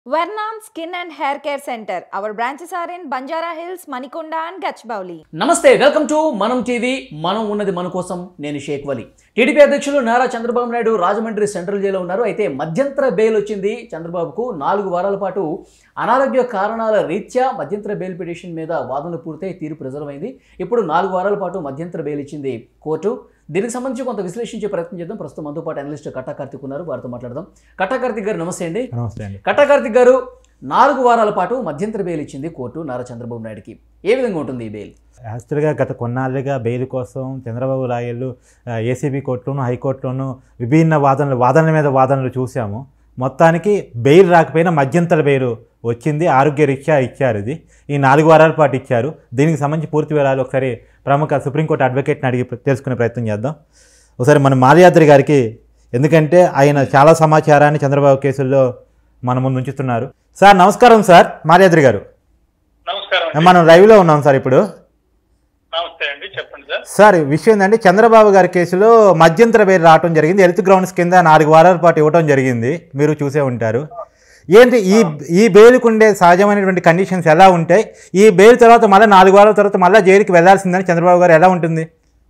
Vernon Skin and Hair Care Center. Our branches are in Banjara Hills, Manikonda, and Gachbauli. నమస్తే welcome to Manam TV మనం ఉన్నది మన కోసం నేను షేక్ వలి టీడీపీ అధ్యక్షులు నారా చంద్రబాబు నాయుడు రాజమండ్రి సెంట్రల్ జైల్లో ఉన్నారు అయితే మధ్యంతర బెయిల్ వచ్చింది చంద్రబాబుకు నాలుగు వారాల పాటు అనారోగ్య కారణాల రీత్యా మధ్యంతర బెయిల్ పిటిషన్ మీద వాదనలు పూర్తయి తీర్పు రిజర్వ్ అయింది ఇప్పుడు నాలుగు వారాల పాటు మధ్యంతర బెయిల్ ఇచ్చింది కోర్టు దీనికి సంబంధించి కొంత విశ్లేషించే ప్రయత్నం చేద్దాం ప్రస్తుతం మనతో పాటు అనలిస్ట్ కట్టా కార్తిక్ ఉన్నారు వారితో మాట్లాడదాం కట్టా కార్తిక్ గారు నమస్తే అండి నమస్తే అండి కట్టా కార్తిక్ గారు నాలుగు వారాల పాటు మధ్యంతర బెయిల్ ఇచ్చింది కోర్టు నారా చంద్రబాబు నాయుడుకి ఏ విధంగా ఉంటుంది ఈ బెయిల్ యాక్చువల్గా గత కొన్నాళ్ళుగా బెయిల్ కోసం చంద్రబాబు లాయర్లు ఏసీబీ కోర్టులోను హైకోర్టులోను విభిన్న వాదనలు వాదనల మీద వాదనలు చూసాము మొత్తానికి బెయిల్ రాకపోయినా మధ్యంతర బెయిల్ వచ్చింది ఆరోగ్య రీత్యా ఇచ్చారు ఇది ఈ నాలుగు వారాల పాటు ఇచ్చారు దీనికి సంబంధించి పూర్తి వివరాలు ఒకసారి ప్రముఖ సుప్రీంకోర్టు అడ్వకేట్ని అడిగి తెలుసుకునే ప్రయత్నం చేద్దాం ఒకసారి మన మాల్యాద్రి గారికి ఎందుకంటే ఆయన చాలా సమాచారాన్ని చంద్రబాబు కేసుల్లో మన ముందు ఉంచుతున్నారు సార్ నమస్కారం సార్ మాల్యాద్రి గారు నమస్కారం అండి. మనం లైవ్లో ఉన్నాం సార్ ఇప్పుడు నమస్తే అండి చెప్పండి సార్ సార్ విషయం ఏంటంటే చంద్రబాబు గారి కేసులో మధ్యంతర బెయిల్ రావడం జరిగింది హెల్త్ గ్రౌండ్స్ కింద నాలుగు వారాల పాటు ఇవ్వడం జరిగింది మీరు చూసే ఉంటారు ఏంటి ఈ ఈ బెయిల్కి ఉండే సహజమైనటువంటి కండిషన్స్ ఎలా ఉంటాయి ఈ బెయిల్ తర్వాత మళ్ళీ నాలుగు వారాల తర్వాత మళ్ళీ జైలుకి వెళ్లాల్సిందని చంద్రబాబు గారు ఎలా ఉంటుంది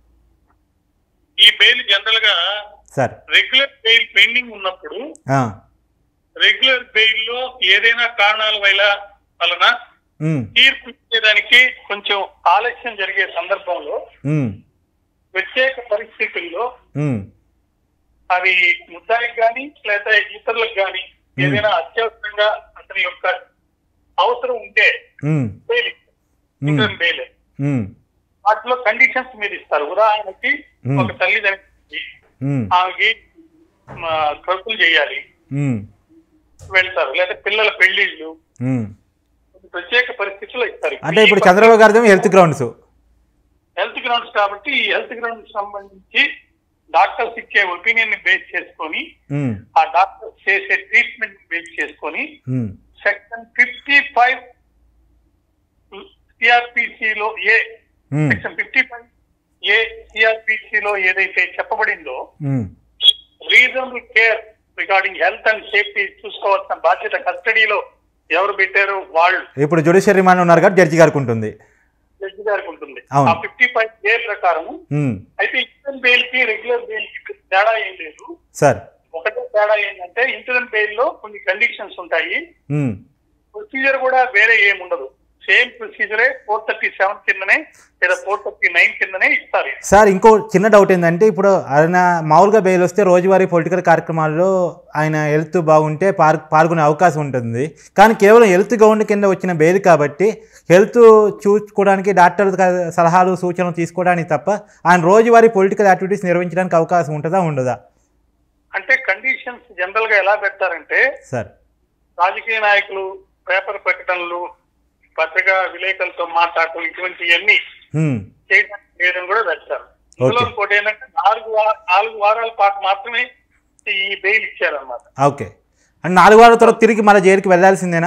ఈ బెయిల్ జనరల్ గా సార్ రెగ్యులర్ బెయిల్ పెండింగ్ ఉన్నప్పుడు ఆ, రెగ్యులర్ బెయిల్ లో ఏదైనా కారణాల వల్ల వలన ఉమ్, తీర్పు ఇచ్చేదానికి కొంచెం ఆలస్యం జరిగే సందర్భంలో ఉమ్, ప్రత్యేక పరిస్థితుల్లో ఉమ్, అవి ముద్దాయికి కానీ లేదా ఇతరులకు కానీ ఏదైనా అత్యవసరంగా అతని యొక్క అవసరం ఉంటే ఉమ్, బెయిల్ ఉమ్, ఇంటర్ బెయిల్ ఉమ్, వాటిలో కండిషన్స్ మీద ఇస్తారు ఉదాహరణకి Hmm. ఒక తల్లిదండ్రులకి ఉమ్, ఆమెకి మా, ఖర్చులు చేయాలి ఉమ్, వెళ్తారు లేదా పిల్లల పెళ్లిళ్ళు ఉమ్. ప్రత్యేక పరిస్థితుల్లో ఇస్తారు అంటే ఇప్పుడు చంద్రబాబు గారిదేమో హెల్త్ గ్రౌండ్స్ హెల్త్ గ్రౌండ్స్ కాబట్టి ఈ హెల్త్ గ్రౌండ్స్ సంబంధించి డాక్టర్స్ ఇచ్చే ఒపీనియన్ ని బేస్ చేసుకొని ఉమ్, ఆ డాక్టర్స్ చేసే ట్రీట్మెంట్ బేస్ చేసుకొని ఉమ్, సెక్షన్ ఫిఫ్టీ ఫైవ్ సిఆర్పిసిలో ఏ ఉమ్, సెక్షన్ ఫిఫ్టీ ఫైవ్ ఏ సిఆర్పిసిలో ఏదైతే చెప్పబడిందో ఉమ్. Reasonable care regarding health and safety చూసుకోవాల్సిన బాధ్యత కస్టడీలో ఎవరు పెట్టారో వాళ్ళు ఇప్పుడు జ్యుడిషియల్ రిమాండ్ ఉన్నారు కాబట్టి జడ్జి గారికి ఉంటుంది జడ్జి గారికి ఉంటుంది అవును. ఆ ఫిఫ్టీ ఫైవ్ ఏ ప్రకారం ఉమ్, అయితే ఇంటర్నల్ బెయిల్ కి రెగ్యులర్ బెయిల్ కి తేడా ఏం లేదు సార్ ఒకటే తేడా ఏంటంటే ఇంటర్నల్ బెయిల్ లో కొన్ని కండిషన్స్ ఉంటాయి ఉమ్. ప్రొసీజర్ కూడా వేరే ఏం ఉండదు సేమ్ ప్రొసీజరే ఫోర్ థర్టీ సెవెన్ కిందనే లేదా ఫోర్ థర్టీ నైన్ కిందనే ఇస్తారు సార్ ఇంకో చిన్న డౌట్ ఏంటంటే ఇప్పుడు ఆయన మామూలుగా బెయిల్ వస్తే రోజువారీ పొలిటికల్ కార్యక్రమాల్లో ఆయన హెల్త్ బాగుంటే పార్ పాల్గొనే అవకాశం ఉంటుంది కానీ కేవలం హెల్త్ గౌండ్ కింద వచ్చిన బెయిల్ కాబట్టి హెల్త్ చూసుకోవడానికి డాక్టర్ సలహాలు సూచనలు తీసుకోవడానికి తప్ప ఆయన రోజువారీ పొలిటికల్ యాక్టివిటీస్ నిర్వహించడానికి అవకాశం ఉంటుందా ఉండదా అంటే కండిషన్స్ జనరల్ గా ఎలా పెడతారంటే సార్ రాజకీయ నాయకులు పేపర్ ప్రకటనలు పత్రికా విలేకరులతో మాట్లాడటం ఇటువంటివన్నీ హ్మ్. చేయడానికి లేదని కూడా పెడతారు ఇందులో Okay. ఇంకోటి ఏంటంటే నాలుగు వా- నాలుగు వారాల పాటు మాత్రమే ఈ బెయిల్ ఇచ్చారన్నమాట ఓకే అండ్ నాలుగు వారాల తర్వాత తిరిగి మళ్ళీ జైలుకి వెళ్ళాల్సిందేనా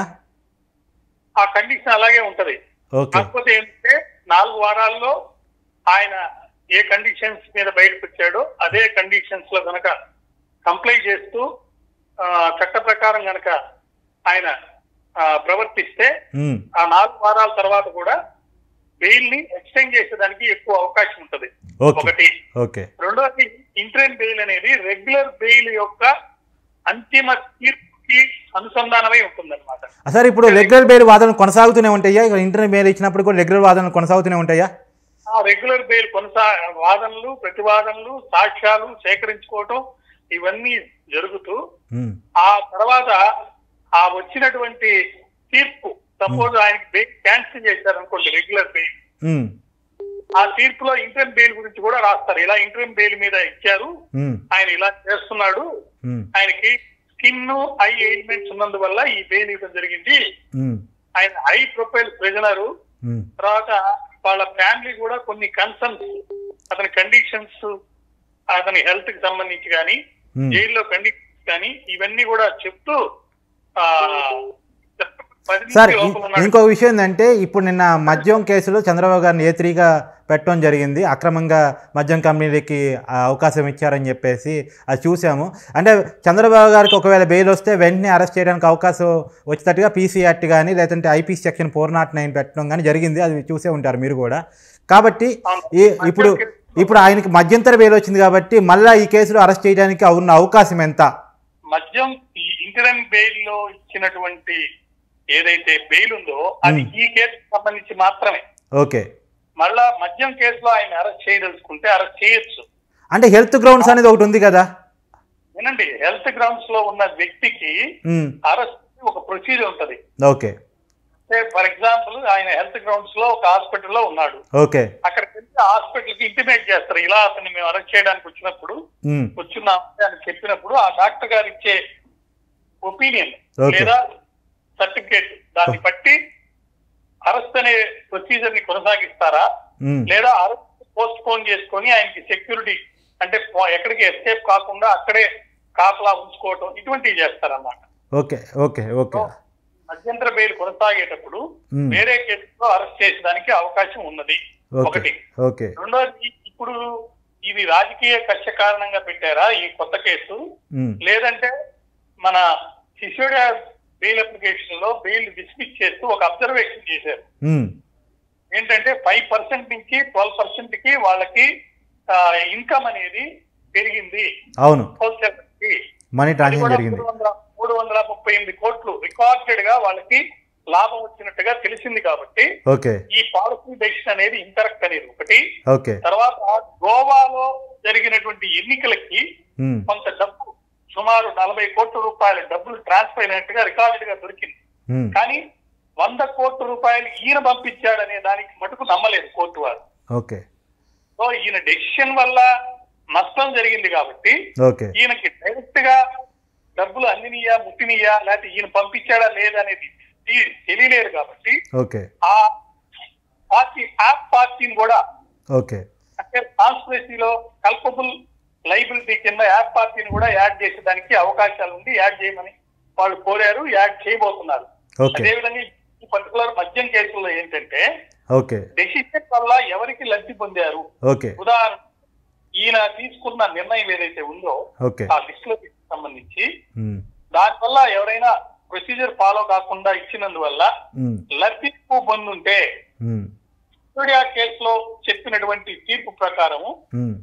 ఆ కండిషన్ అలాగే ఉంటది ఓకే కాకపోతే ఏంటంటే నాలుగు వారాల్లో ఆయన ఏ కండిషన్స్ మీద బయటకు వచ్చాడో అదే కండిషన్స్ లో గనక కంప్లై చేస్తూ ఆ, చట్ట ప్రకారం గనక ఆయన ఆ, ప్రవర్తిస్తే హ్మ్. ఆ నాలుగు వారాల తర్వాత కూడా బెయిల్ ని ఎక్స్టెండ్ చేసేదానికి ఎక్కువ అవకాశం ఉంటది ఓకే ఒకటి ఓకే రెండోది ఇంట్రెన్ బెయిల్ అనేది రెగ్యులర్ బెయిల్ యొక్క అంతిమ తీర్పుకి అనుసంధానమై ఉంటుందన్నమాట సార్ ఇప్పుడు రెగ్యులర్ బెయిల్ వాదనలు కొనసాగుతూనే ఉంటాయా ఇంటర్నల్ బెయిల్ ఇచ్చినప్పుడు కూడా రెగ్యులర్ వాదనలు కొనసాగుతూనే ఉంటాయా ఆ రెగ్యులర్ బెయిల్ కొనసా వాదనలు ప్రతివాదనలు సాక్ష్యాలు సేకరించుకోవటం ఇవన్నీ జరుగుతూ హ్మ్. ఆ తర్వాత ఆ వచ్చినటువంటి తీర్పు సపోజ్ ఆయనకి బెయిల్ క్యాన్సిల్ చేశారనుకోండి రెగ్యులర్ బెయిల్ హ్మ్. ఆ తీర్పులో ఇంటర్మ్ బెయిల్ గురించి కూడా రాస్తారు ఇలా ఇంటర్మ్ బెయిల్ మీద ఇచ్చారు హ్మ్. ఆయన ఇలా చేస్తున్నాడు హ్మ్. ఆయనకి స్కిన్ ఐ ఎయిల్మెంట్స్ ఉన్నందువల్ల ఈ బెయిల్ ఇవ్వడం జరిగింది హ్మ్. ఆయన హై ప్రొఫైల్ ప్రిజనరు హ్మ్. తర్వాత వాళ్ళ ఫ్యామిలీ కూడా కొన్ని కన్సర్న్స్ అతని కండిషన్స్ అతని హెల్త్ కి సంబంధించి కానీ Hmm. జైల్లో కండిషన్స్ కానీ ఇవన్నీ కూడా చెప్తూ ఆ, పది నుంచి సార్ ఇ- లోపల ఉన్నాడు. ఇంకో విషయం ఏంటంటే ఇప్పుడు నిన్న మద్యం కేసులో చంద్రబాబు గారిని ఏ త్రీగా పెట్టడం జరిగింది అక్రమంగా మద్యం కంపెనీలకి ఆ, అవకాశం ఇచ్చారని చెప్పేసి అది చూసాము అంటే చంద్రబాబు గారికి ఒకవేళ బెయిల్ వస్తే వెంటనే అరెస్ట్ చేయడానికి అవకాశం వచ్చేటట్టుగా పీసీ యాక్ట్ కానీ లేదంటే IP section four nought nine పెట్టడం కానీ జరిగింది అది చూసే ఉంటారు మీరు కూడా కాబట్టి ఈ ఇప్పుడు ఇప్పుడు ఆయనకి మధ్యంతర బెయిల్ వచ్చింది కాబట్టి మళ్ళీ ఈ కేసులో అరెస్ట్ చేయడానికి ఉన్న అవకాశం ఎంత మద్యం ఈ ఇంటరన్ బెయిల్ లో ఇచ్చినటువంటి ఏదైతే బెయిల్ ఉందో అది Hmm. ఈ కేసుకు సంబంధించి మాత్రమే ఓకే మళ్ళా మద్యం కేసులో ఆయన అరెస్ట్ చేయదలుచుకుంటే అరెస్ట్ చేయొచ్చు అంటే హెల్త్ గ్రౌండ్స్ అనేది ఒకటి ఉంది కదా వినండి హెల్త్ గ్రౌండ్స్ లో ఉన్న వ్యక్తికి ఉమ్, అరెస్ట్ ఒక ప్రొసీజర్ ఉంటది ఓకే ఫర్ ఎగ్జాంపుల్ ఆయన హెల్త్ గ్రౌండ్స్ లో ఒక హాస్పిటల్లో ఉన్నాడు ఓకే అక్కడికి వెళ్ళి హాస్పిటల్ కి ఇంటిమేట్ చేస్తారు ఇలా అతన్ని మేము అరెస్ట్ చేయడానికి వచ్చినప్పుడు ఉమ్, వచ్చున్నాం అని చెప్పినప్పుడు ఆ డాక్టర్ గారు ఇచ్చే ఒపీనియన్ Okay. లేదా సర్టిఫికేట్ దాన్ని బట్టి అరెస్ట్ అనే ప్రొసీజర్ ని కొనసాగిస్తారా ఉమ్, లేదా అరెస్ట్ పోస్ట్ పోన్ చేసుకొని ఆయనకి సెక్యూరిటీ అంటే పో- ఎక్కడికి ఎస్కేప్ కాకుండా అక్కడే కాపలా ఉంచుకోవటం ఇటువంటివి చేస్తారన్నమాట ఓకే ఓకే ఓకే మధ్యంతర బెయిల్ కొనసాగేటప్పుడు Hmm. వేరే కేసులో అరెస్ట్ చేసేదానికి అవకాశం ఉన్నది ఓకే ఒకటి ఓకే రెండోది ఇప్పుడు ఇది రాజకీయ కక్ష కారణంగా పెట్టారా ఈ కొత్త కేసు ఉమ్, లేదంటే మన శిశుడ బెయిల్ అప్లికేషన్ లో బెయిల్ డిస్మిస్ చేస్తూ ఒక అబ్జర్వేషన్ చేశారు ఉమ్, ఏంటంటే ఫైవ్ పర్సెంట్ నుంచి ట్వెల్వ్ పర్సెంట్ కి వాళ్ళకి ఇన్కమ్ అనేది పెరిగింది అవును హోల్సేల్ కి మనీ అది ట్రాన్సాక్షన్ కూడా జరిగింది మూడు వందల మూడు వందల ముప్పై ఎనిమిది కోట్లు రికార్డెడ్ గా వాళ్ళకి లాభం వచ్చినట్టుగా తెలిసింది కాబట్టి ఓకే ఈ పాలసీ డెసిషన్ అనేది ఇంకరెక్ట్ అనేది ఒకటి ఓకే తర్వాత గోవాలో జరిగినటువంటి ఎన్నికలకి ఉమ్, కొంత డబ్బు సుమారు నలభై కోట్ల రూపాయల డబ్బులు ట్రాన్స్ఫర్ అయినట్టుగా రికార్డెడ్ గా దొరికింది ఉమ్, కానీ వంద కోట్ల రూపాయలు ఈయన పంపించాడనే దానికి మటుకు నమ్మలేదు కోర్టు వారు ఓకే సో ఈయన డెసిషన్ వల్ల నష్టం జరిగింది కాబట్టి ఓకే ఈయనకి డైరెక్ట్ గా డబ్బులు అందినయా ముట్టినయా లేకపోతే ఈయన పంపించాడా లేదా అనేది తె- తెలియలేదు కాబట్టి ఓకే ఆ పార్టీ యాప్ పార్టీని కూడా ఓకే అంటే కాన్స్పిరసీలో కల్పబుల్ లైబిలిటీ కింద యాప్ పార్టీని కూడా యాడ్ చేసేదానికి అవకాశాలు ఉంది యాడ్ చేయమని వాళ్ళు కోరారు యాడ్ చేయబోతున్నారు ఓకే అదేవిధంగా ఈ పర్టికులర్ మద్యం కేసుల్లో ఏంటంటే ఓకే డెసిషన్ వల్ల ఎవరికి లబ్ధి పొందారు ఓకే ఉదాహరణ ఈయన తీసుకున్న నిర్ణయం ఏదైతే ఉందో ఓకే ఆ లిస్టులకి సంబంధించి ఉమ్, దానివల్ల ఎవరైనా ప్రొసీజర్ ఫాలో కాకుండా ఇచ్చినందువల్ల ఉమ్, లబ్ధి ఎక్కువ పొందుంటే ఉమ్, స్టూడియా కేసులో చెప్పినటువంటి తీర్పు ప్రకారము ఉమ్.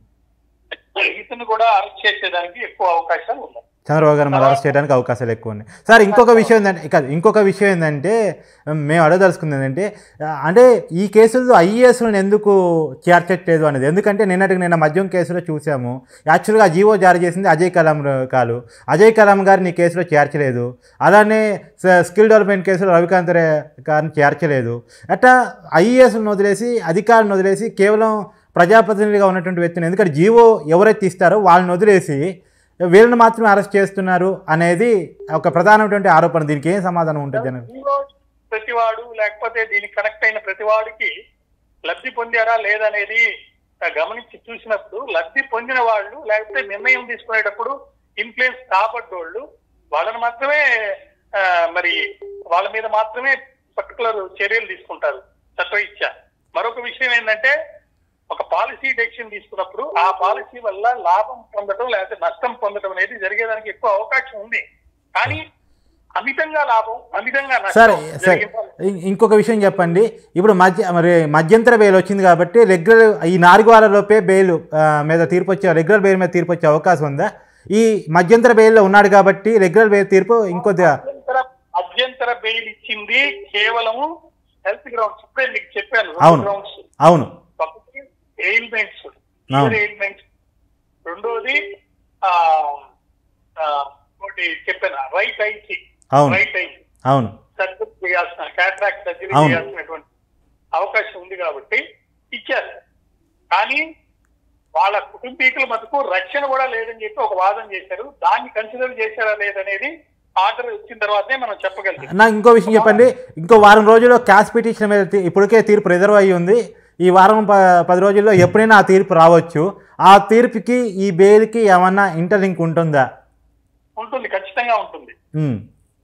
ఇతను కూడా అరెస్ట్ చేసేదానికి ఎక్కువ అవకాశాలు ఉన్నాయి చంద్రబాబు గారు మళ్ళీ అరెస్ట్ చేయడానికి అవకాశాలు ఎక్కువ ఉన్నాయి సార్ ఇంకొక విషయం ఏంటంటే ఇక ఇంకొక విషయం ఏంటంటే మేము అడగదలుచుకుంది ఏంటంటే ఆ, అంటే ఈ కేసుల్లో ఐఏఎస్లను ఎందుకు చేర్చట్లేదు అనేది ఎందుకంటే నిన్నటికి నిన్న మద్యం కేసులో చూసాము యాక్చువల్గా జీవో జారీ చేసింది అజయ్ కలాం కాలు అజయ్ కలాం గారిని ఈ కేసులో చేర్చలేదు అలానే స- స్కిల్ డెవలప్మెంట్ కేసులో రవికాంత్ రే గారిని చేర్చలేదు అట్లా ఐఏఎస్లను వదిలేసి అధికారులను వదిలేసి కేవలం ప్రజాప్రతినిధిగా ఉన్నటువంటి వ్యక్తిని ఎందుకంటే జీవో ఎవరైతే ఇస్తారో వాళ్ళని వదిలేసి వీళ్ళని మాత్రమే అరెస్ట్ చేస్తున్నారు అనేది ఒక ప్రధానమైనటువంటి ఆరోపణ దీనికి ఏం సమాధానం ఉంటుంది జనం దీనిలో ప్రతివాడు లేకపోతే దీనికి కనెక్ట్ అయిన ప్రతివాడికి లబ్ధి పొందారా లేదనేది గమనించి చూసినప్పుడు లబ్ధి పొందిన వాళ్ళు లేకపోతే నిర్ణయం తీసుకునేటప్పుడు ఇన్ఫ్లుయెన్స్ కాబడ్డోళ్ళు వాళ్ళని మాత్రమే ఆ, మరి వాళ్ళ మీద మాత్రమే పర్టికులర్ చర్యలు తీసుకుంటారు చట్టరీత్యా మరొక విషయం ఏంటంటే ఒక పాలసీ డెసిషన్ తీసుకున్నప్పుడు ఆ పాలసీ వల్ల లాభం పొందడం లేకపోతే నష్టం పొందడం అనేది జరిగేదానికి ఎక్కువ అవకాశం ఉంది కానీ అమితంగా లాభం అమితంగా సరే నష్టం సరే జరిగిందా? ఇం- ఇంకొక విషయం చెప్పండి ఇప్పుడు మధ్య మరి మధ్యంతర బెయిల్ వచ్చింది కాబట్టి రెగ్యులర్ ఈ నాలుగు వారాలలోపే బెయిల్ ఆ, మీద తీర్పు వచ్చే రెగ్యులర్ బెయిల్ మీద తీర్పు వచ్చే అవకాశం ఉందా ఈ మధ్యంతర బెయిల్లో ఉన్నాడు కాబట్టి రెగ్యులర్ బెయిల్ తీర్పు ఇంకొద్దిగా అభ్యంతర అభ్యంతర బెయిల్ ఇచ్చింది కేవలము హెల్త్ గ్రౌండ్స్ ఇప్పుడే మీకు చెప్పాను అవును. గ్రౌండ్స్ అవును ఒకటి ఎయిల్మెంట్స్ అవును. ఎయిల్మెంట్స్ రెండోది ఆ, ఆ, ఒకటి చెప్పాను రైట్ ఐసి అవును రైట్ ఐసి అవును సర్జరీ చేయాల్సిన క్యాట్రాక్ట్ సర్జరీ అవును. చేయాల్సినటువంటి అవకాశం ఉంది కాబట్టి ఇచ్చారు కానీ వాళ్ళ కుటుంబీకుల మటుకు రక్షణ కూడా లేదని చెప్పి ఒక వాదన చేశారు దాన్ని కన్సిడర్ చేశారా లేదనేది ఆర్డర్ వచ్చిన తర్వాతే మనం చెప్పగలుగుతాం నాకు ఇంకో విషయం చెప్పండి ఇంకో వారం రోజుల్లో క్యాష్ పిటిషన్ మీద తీ- ఇప్పటికే తీర్పు రిజర్వ్ అయ్యి ఉంది ఈ వారం ప పది రోజుల్లో ఎప్పుడైనా ఆ తీర్పు రావచ్చు ఆ తీర్పుకి ఈ బెయిల్కి ఏమన్నా ఇంటర్లింక్ ఉంటుందా ఉంటుంది ఖచ్చితంగా ఉంటుంది ఉమ్,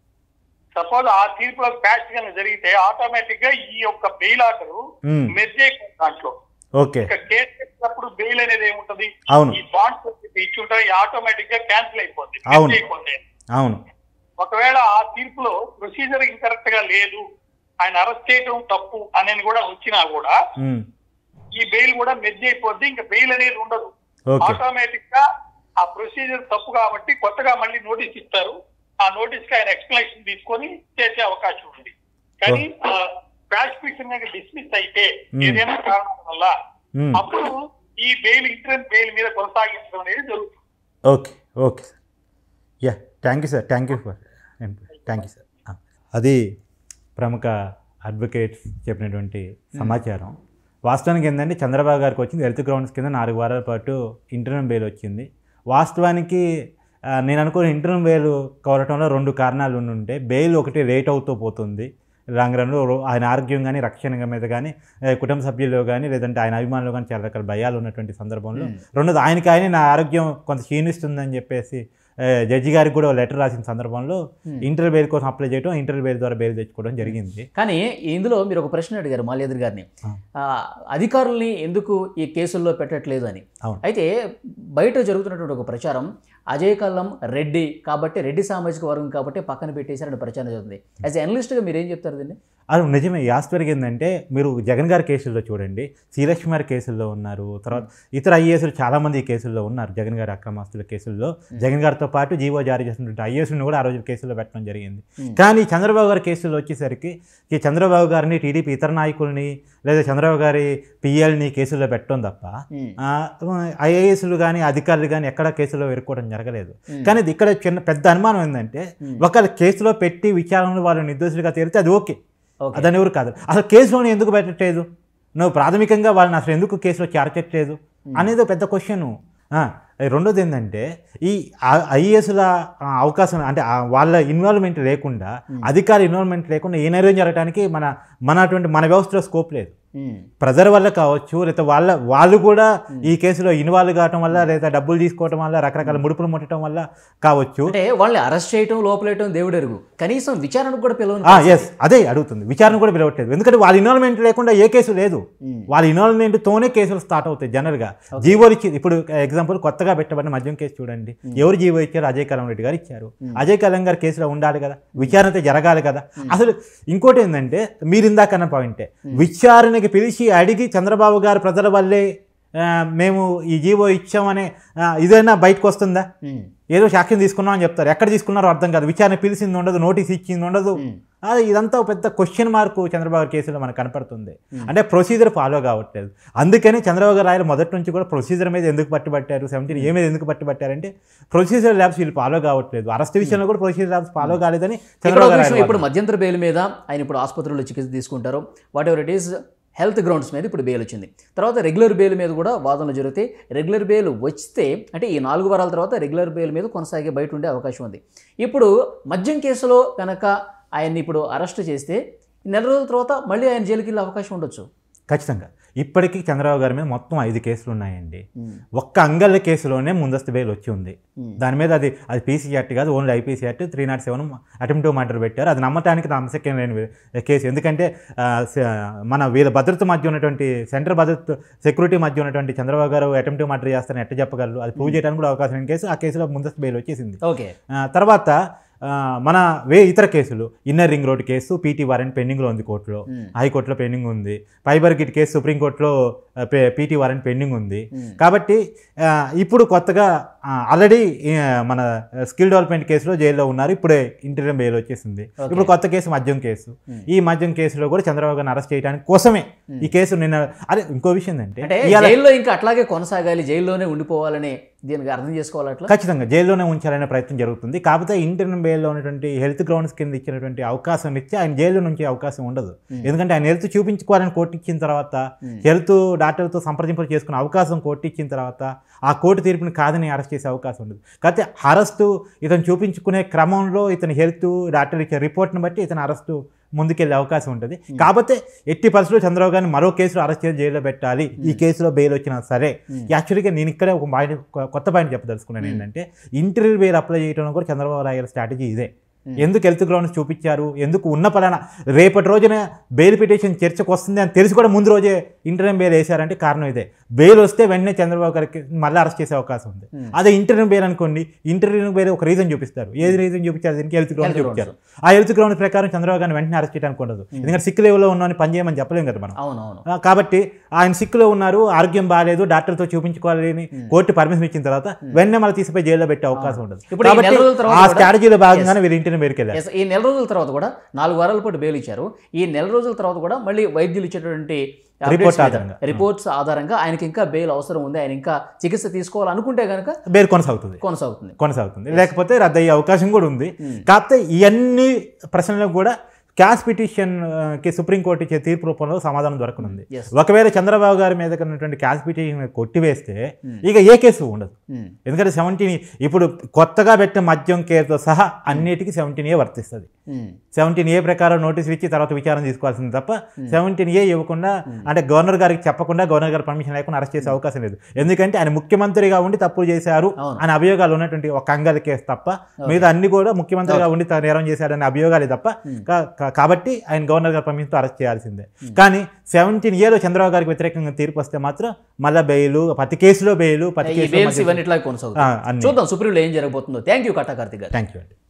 సపోజ్ ఆ తీర్పులో క్యాష్ కనుక జరిగితే ఆటోమేటిక్ గా ఈ యొక్క బెయిల్ ఆర్డర్ ఉమ్. మెర్జ్ అయిపోతుంది దాంట్లో ఓకే ఇక కేసు పెట్టినప్పుడు బెయిల్ అనేది ఏముంటది అవును ఈ బాండ్స్ ఇచ్చుంటే ఆటోమేటిక్ గా క్యాన్సిల్ అయిపోద్ది అవును. అయిపోతాయి అవును ఒకవేళ ఆ తీర్పులో ప్రొసీజర్ ఇంకరెక్ట్ గా లేదు ఆయన అరెస్ట్ చేయడం తప్పు అనేది కూడా వచ్చినా కూడా ఉమ్, ఈ బెయిల్ కూడా మెర్జ్ అయిపోద్ది ఇంకా బెయిల్ అనేది ఉండదు ఓకే ఆటోమేటిక్ గా ఆ ప్రొసీజర్ తప్పు కాబట్టి కొత్తగా మళ్ళీ నోటీస్ ఇస్తారు ఆ నోటీస్ కి ఆయన ఎక్స్ప్లెనేషన్ తీసుకొని చేసే అవకాశం ఉంది కానీ ప్రాసిక్యూషన్ డిస్మిస్ అయితే Hmm. ఏదైనా కారణం వల్ల ఉమ్, అప్పుడు ఈ బెయిల్ ఇన్సూరెన్స్ బెయిల్ మీద కొనసాగించడం అనేది జరుగుతుంది okay okay sir yeah thank you sir thank you for thank you sir అది ప్రముఖ అడ్వకేట్స్ చెప్పినటువంటి సమాచారం వాస్తవానికి ఏంటంటే చంద్రబాబు గారికి వచ్చింది హెల్త్ గ్రౌండ్స్ కింద నాలుగు వారాల పాటు ఇంటర్నల్ బెయిల్ వచ్చింది వాస్తవానికి ఆ, నేను అనుకున్న ఇంటర్నల్ బెయిల్ కోరటంలో రెండు కారణాలు ఉండి ఉంటే బెయిల్ ఒకటి లేట్ అవుతూ పోతుంది లాంగ్ రన్లో రో- ఆయన ఆరోగ్యం కానీ రక్షణ మీద కానీ ఏ, కుటుంబ సభ్యుల్లో కానీ లేదంటే ఆయన అభిమానులు కానీ చాలా రకాల భయాలు ఉన్నటువంటి సందర్భంలో రెండోది ఆయనకి ఆయన నా ఆరోగ్యం కొంత క్షీణిస్తుందని చెప్పేసి ఏ, జడ్జి గారికి కూడా లెటర్ రాసిన సందర్భంలో ఇంటర్ బెయిల్ కోసం అప్లై చేయడం ఇంటర్ బెయిల్ ద్వారా బెయిల్ తెచ్చుకోవడం జరిగింది కానీ ఇందులో మీరు ఒక ప్రశ్న అడిగారు మాల్యాద్రి గారిని ఆ. ఆ, అధికారుల్ని ఎందుకు ఈ కేసుల్లో పెట్టట్లేదు అని అవును. అయితే బయట జరుగుతున్నటువంటి ఒక ప్రచారం అజయ్ కల్లం రెడ్డి కాబట్టి రెడ్డి సామాజిక వర్గం కాబట్టి పక్కన పెట్టేశారని ప్రచారం జరుగుతుంది యాజ్ ఎనలిస్ట్గా మీరు ఏం చెప్తారు దీన్ని అది నిజమే యాస్పర్గ్ ఏంటంటే మీరు జగన్ గారి కేసుల్లో చూడండి శ్రీలక్ష్మి గారి కేసుల్లో ఉన్నారు తర్వాత ఇతర ఐఏఎస్లు చాలామంది ఈ కేసుల్లో ఉన్నారు జగన్ గారి అక్రమాస్తుల కేసుల్లో జగన్ గారితో పాటు జీవో జారీ చేసినటువంటి ఐఏఎస్ని కూడా ఆ రోజు కేసుల్లో పెట్టడం జరిగింది Hmm. కానీ చంద్రబాబు గారి కేసుల్లో వచ్చేసరికి ఈ చంద్రబాబు గారిని టీడీపీ ఇతర నాయకుల్ని లేదా చంద్రబాబు గారి పిఎల్ని కేసుల్లో పెట్టడం తప్ప ఐఏఎస్లు కానీ అధికారులు కానీ ఎక్కడ కేసులో ఎరుక్కోవడం జరగలేదు Hmm. కానీ ఇది ఇక్కడ చిన్న పెద్ద అనుమానం ఏంటంటే Hmm. ఒకళ్ళ కేసులో పెట్టి విచారణలో వాళ్ళు నిర్దోషులుగా తేలితే అది ఓకే ఓకే అదని ఎవరు కాదు అసలు కేసులోనే ఎందుకు పెట్టట్లేదు నువ్వు ప్రాథమికంగా వాళ్ళని అసలు ఎందుకు కేసులో చేర్చట్లేదు అనేది ఒక పెద్ద క్వశ్చన్ రెండోది ఏంటంటే ఈ ఐఏఎస్ల అవకాశం అంటే ఆ వాళ్ళ ఇన్వాల్వ్మెంట్ లేకుండా అధికార ఇన్వాల్వ్మెంట్ లేకుండా ఏ నిర్ణయం జరగడానికి మన మన అటువంటి మన వ్యవస్థలో స్కోప్ లేదు ఉమ్. ప్రజల వల్ల కావచ్చు లేదా వాళ్ళ వాళ్ళు కూడా ఈ కేసులో ఇన్వాల్వ్ కావటం వల్ల లేదా డబ్బులు తీసుకోవటం వల్ల రకరకాల ముడుపులు ముట్టడం వల్ల కావచ్చు అంటే వాళ్ళని అరెస్ట్ చేయటం లోపలేయటం దేవుడు ఎరుగు కనీసం విచారణకు కూడా పిలవను ఎస్ అదే అడుగుతుంది విచారణ కూడా పిలవట్లేదు ఎందుకంటే వాళ్ళ ఇన్వాల్వ్మెంట్ లేకుండా ఏ కేసు లేదు Hmm. వాళ్ళ ఇన్వాల్వ్మెంట్తోనే కేసులు స్టార్ట్ అవుతాయి జనరల్గా జీవోలు ఇచ్చి ఇప్పుడు ఎగ్జాంపుల్ కొత్తగా పెట్టబడిన మద్యం కేసు చూడండి ఎవరు జీవో ఇచ్చారు అజయ్ కలం రెడ్డి గారు ఇచ్చారు అజయ్ కలం గారి కేసులో ఉండాలి కదా విచారణ అయితే జరగాలి కదా అసలు ఇంకోటి ఏంటంటే మీరు ఇందాకన్న పాయింటే విచారణకి పిలిచి అడిగి చంద్రబాబు గారు ప్రజల వల్లే ఆ, మేము ఈ జీవో ఇచ్చామనే ఆ, ఇదైనా బయటకు వస్తుందా ఉమ్. ఏదో సాక్ష్యం తీసుకున్నాం అని చెప్తారు ఎక్కడ తీసుకున్నారో అర్థం కాదు విచారణ పిలిచింది ఉండదు నోటీస్ ఇచ్చింది ఉండదు అది ఇదంతా ఒక పెద్ద క్వశ్చన్ మార్క్ చంద్రబాబు గారి కేసులో మనకు కనపడుతుంది అంటే ప్రొసీజర్ ఫాలో కావట్లేదు అందుకని చంద్రబాబు గారు ఆయన మొదటి నుంచి కూడా ప్రొసీజర్ మీద ఎందుకు పట్టుబట్టారు సెవెంటీన్ ఏ మీద ఎందుకు పట్టుబట్టారంటే ప్రొసీజర్ ల్యాబ్స్ వీళ్ళు ఫాలో కావట్లేదు అరెస్ట్ విషయంలో కూడా ప్రొసీజర్ ల్యాబ్స్ ఫాలో కాలేదని ఇక్కడ చంద్రబాబు ఒక గారు విషయం ఆయన ఇప్పుడు మధ్యంతర బెయిల్ మీద ఆయన ఇప్పుడు ఆసుపత్రిలో చికిత్స తీసుకుంటారు whatever it is health grounds మీద ఇప్పుడు బెయిల్ వచ్చింది తర్వాత రెగ్యులర్ బెయిల్ మీద కూడా వాదనలు జరుగుతాయి రెగ్యులర్ బెయిల్ వస్తే అంటే ఈ నాలుగు వారాల తర్వాత రెగ్యులర్ బెయిల్ మీద కొనసాగే బయట ఉండే అవకాశం ఉంది ఇప్పుడు మద్యం కేసులో కనుక ఆయన్ని ఇప్పుడు అరెస్ట్ చేస్తే నెల రోజుల తర్వాత మళ్ళీ ఆయన జైలుకి వెళ్ళే అవకాశం ఉండొచ్చు ఖచ్చితంగా ఇప్పటికీ చంద్రబాబు గారి మీద మొత్తం ఐదు కేసులు ఉన్నాయండి ఒక్క అంగళ్ళ కేసులోనే ముందస్తు బెయిల్ వచ్చి ఉంది దాని మీద అది అది పీసీ యాక్ట్ కాదు only IPC act three nought seven attempt to murder పెట్టారు అది నమ్మటానికి నమ్మశక్యం లేని వే- కేసు ఎందుకంటే ఆ, స- మన వీళ్ళ భద్రత మధ్య ఉన్నటువంటి సెంట్రల్ భద్రత సెక్యూరిటీ మధ్య ఉన్నటువంటి చంద్రబాబు గారు అటెంప్ట్ టు మర్డర్ చేస్తారని ఎట్ట చెప్పగలరు అది ప్రూవ్ చేయడానికి కూడా అవకాశం లేని కేసు ఆ కేసులో ముందస్తు బెయిల్ వచ్చేసింది ఓకే ఆ, తర్వాత ఆ, మన వే ఇతర కేసులు inner ring road case PT warrant పెండింగ్లో ఉంది కోర్టులో హైకోర్టులో పెండింగ్ ఉంది ఫైబర్ గిట్ కేసు సుప్రీంకోర్టులో పీటీ వారెంట్ పెండింగ్ ఉంది కాబట్టి ఆ, ఇప్పుడు కొత్తగా ఆల్రెడీ మన స్కిల్ డెవలప్మెంట్ కేసులో జైల్లో ఉన్నారు ఇప్పుడే ఇంటర్వ్యూ బెయిల్ వచ్చేసింది ఇప్పుడు కొత్త కేసు మద్యం కేసు ఈ మద్యం కేసులో కూడా చంద్రబాబు గారిని అరెస్ట్ చేయడానికి కోసమే ఈ కేసు నిన్న అదే ఇంకో విషయం అంటే ఏంటంటే ఇవాళ జైల్లో ఇంకా అట్లాగే కొనసాగాలి జైల్లోనే ఉండిపోవాలని దీనికి అర్థం చేసుకోవాలి అట్లా ఖచ్చితంగా జైల్లోనే ఉంచాలనే ప్రయత్నం జరుగుతుంది కాకపోతే ఇంటర్నల్ బెయిల్లో ఉన్నటువంటి హెల్త్ గ్రౌండ్స్ కింద ఇచ్చినటువంటి అవకాశం ఇచ్చి ఆయన జైల్లో నుంచి అవకాశం ఉండదు ఎందుకంటే ఆయన హెల్త్ చూపించుకోవాలని కోర్టు ఇచ్చిన తర్వాత హెల్త్ డాక్టర్తో సంప్రదింపులు చేసుకునే అవకాశం కోర్టు ఇచ్చిన తర్వాత ఆ కోర్టు తీర్పుని కాదని అరెస్ట్ చేసే అవకాశం ఉండదు కాకపోతే అరెస్టు ఇతను చూపించుకునే క్రమంలో ఇతని హెల్త్ డాక్టర్ ఇచ్చే రిపోర్ట్ని బట్టి ఇతను అరెస్టు ముందుకెళ్ళే అవకాశం ఉంటుంది కాకపోతే ఎట్టి పరిస్థితుల్లో చంద్రబాబు గారిని మరో కేసులో అరెస్ట్ చేసి జైల్లో పెట్టాలి ఈ కేసులో బెయిల్ వచ్చినా సరే యాక్చువల్గా నేను ఇక్కడే ఒక పాయింట్ కొత్త పాయింట్ చెప్పదలుచుకున్నాను ఏంటంటే ఇంటర్వ్యూ బెయిల్ అప్లై చేయడంలో కూడా చంద్రబాబు నాయుడు గారి స్ట్రాటజీ ఇదే ఎందుకు హెల్త్ గ్రౌండ్స్ చూపించారు ఎందుకు ఉన్న పలానా రేపటి రోజున బెయిల్ పిటిషన్ చర్చకు వస్తుంది అని తెలిసి కూడా ముందు రోజే ఇంటర్వ్యూ బెయిల్ వేశారంటే కారణం ఇదే బెయిల్ వస్తే వెంటనే చంద్రబాబు గారికి మళ్ళీ అరెస్ట్ చేసే అవకాశం ఉంది అదే ఇంటర్వ్యూ బెయిల్ అనుకోండి ఇంటర్వ్యూ బెయిల్ ఒక రీజన్ చూపిస్తారు ఏది రీజన్ చూపించారు దీనికి హెల్త్ గ్రౌండ్ Health చూపించారు ఆ హెల్త్ గ్రౌండ్ ప్రకారం చంద్రబాబు గారిని వెంటనే అరెస్ట్ చేయడానికి ఉండదు ఎందుకంటే సిక్ లెవెల్లో ఉన్నామని పని చేయమని చెప్పలేం కదా మనం అవునవును ఆ, కాబట్టి ఆయన సిక్కులో ఉన్నారు ఆరోగ్యం బాగాలేదు డాక్టర్తో చూపించుకోవాలని కోర్టు పర్మిషన్ ఇచ్చిన తర్వాత వెంటనే మళ్ళీ తీసిపోయి జైల్లో పెట్టే అవకాశం ఉండదు ఇప్పుడు ఈ కాబట్టి నెల రోజుల తర్వాత ఆ కూడా- స్ట్రాటజీలో భాగంగానే వీరి ఇంటిని మేరుకెళ్ళారు Yes, ఈ నెల రోజుల తర్వాత కూడా నాలుగు వారాల పాటు బెయిల్ ఇచ్చారు ఈ నెల రోజుల తర్వాత కూడా మళ్ళీ వైద్యులు ఇచ్చేటువంటి Report updates మీద, ఆధారంగా. రిపోర్ట్స్ ఆధారంగా ఆయనకి ఇంకా బెయిల్ అవసరం ఉంది ఆయన ఇంకా చికిత్స తీసుకోవాలనుకుంటే కనుక బేరు కొనసాగుతుంది కొనసాగుతుంది కొనసాగుతుంది లేకపోతే రద్దు అయ్యే అవకాశం కూడా ఉంది కాకపోతే ఇవన్నీ ప్రశ్నలకు కూడా క్యాష్ పిటిషన్ ఆ, కి సుప్రీంకోర్టు ఇచ్చే తీర్పు రూపంలో సమాధానం దొరకనుంది Yes. ఒకవేళ చంద్రబాబు గారి మీద ఉన్నటువంటి క్యాష్ పిటిషన్ కొట్టివేస్తే ఇక ఏ కేసు ఉండదు Hmm. ఎందుకంటే సెవెంటీన్ ఇప్పుడు కొత్తగా పెట్టిన మద్యం కేసుతో సహా అన్నిటికీ సెవెంటీన్ ఏ వర్తిస్తుంది Hmm. సెవెంటీన్ ఏ ప్రకారం నోటీసులు ఇచ్చి తర్వాత విచారణ తీసుకోవాల్సింది తప్ప సెవెంటీన్ ఏ ఇవ్వకుండా అంటే గవర్నర్ గారికి చెప్పకుండా గవర్నర్ గారి పర్మిషన్ లేకుండా అరెస్ట్ చేసే అవకాశం లేదు ఎందుకంటే ఆయన ముఖ్యమంత్రిగా ఉండి తప్పులు చేశారు అవును. అనే అభియోగాలు ఉన్నటువంటి ఒక అంగల్ కేసు తప్ప మిగతా అన్ని కూడా ముఖ్యమంత్రిగా ఉండి తా- నేరం చేశాడనే అభియోగాలే తప్ప కా- కా- కాబట్టి ఆయన గవర్నర్ గారి పర్మిషన్తో అరెస్ట్ చేయాల్సిందే కానీ సెవెంటీన్ ఏలో చంద్రబాబు గారికి వ్యతిరేకంగా తీర్పు వస్తే మాత్రం మళ్ళా బెయిల్ ప్రతి కేసులో బెయిల్ ప్రతి ఈ కేసులో బెయిల్స్ మధ్య- ఇవన్నీ ఇట్లా ఆ, కొనసాగుతాయి అన్ని చూద్దాం సుప్రీంలో ఏం జరగబోతుందో థ్యాంక్ యూ కట్టా కార్తిక్ గారు థ్యాంక్ యూ అండి